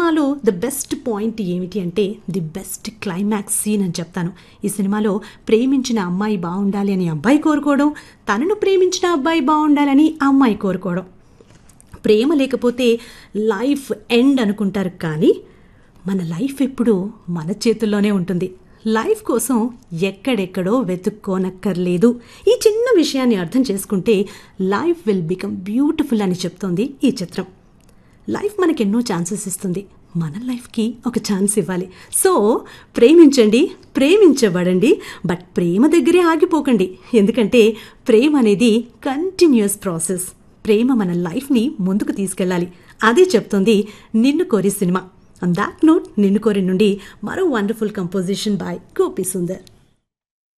సినిమాలో the best point ఏమిటి అంటే ది బెస్ట్ క్లైమాక్స్ సీన్ అని చెప్తాను ఈ సినిమాలో ప్రేమించిన అమ్మాయి బాగుండాలి అని అబ్బాయి కోరుకోవడం తనను ప్రేమించిన అబ్బాయి బాగుండాలని అమ్మాయి కోరుకోవడం ప్రేమ లేకపోతే లైఫ్ ఎండ్ అనుకుంటారు కానీ మన లైఫ్ ఎప్పుడూ మన చేతుల్లోనే ఉంటుంది లైఫ్ కోసం ఎక్కడెక్కడో వెతుక్కోనక్కర్లేదు ఈ చిన్న విషయాన్ని అర్థం చేసుకుంటే లైఫ్ విల్ బికమ్ బ్యూటిఫుల్ అని చెప్తోంది ఈ చిత్రం లైఫ్ మనకి ఎన్నో ఛాన్సెస్ ఇస్తుంది మన లైఫ్కి ఒక ఛాన్స్ ఇవ్వాలి సో ప్రేమించండి ప్రేమించబడండి బట్ ప్రేమ దగ్గరే ఆగిపోకండి ఎందుకంటే ప్రేమ అనేది కంటిన్యూస్ ప్రాసెస్ ప్రేమ మన లైఫ్ని ముందుకు తీసుకెళ్ళాలి అదే చెప్తుంది నిన్ను కోరి సినిమా ఆన్ దాట్ నోట్ నిన్ను కోరి నుండి మరో wonderful composition by Gopi Sundar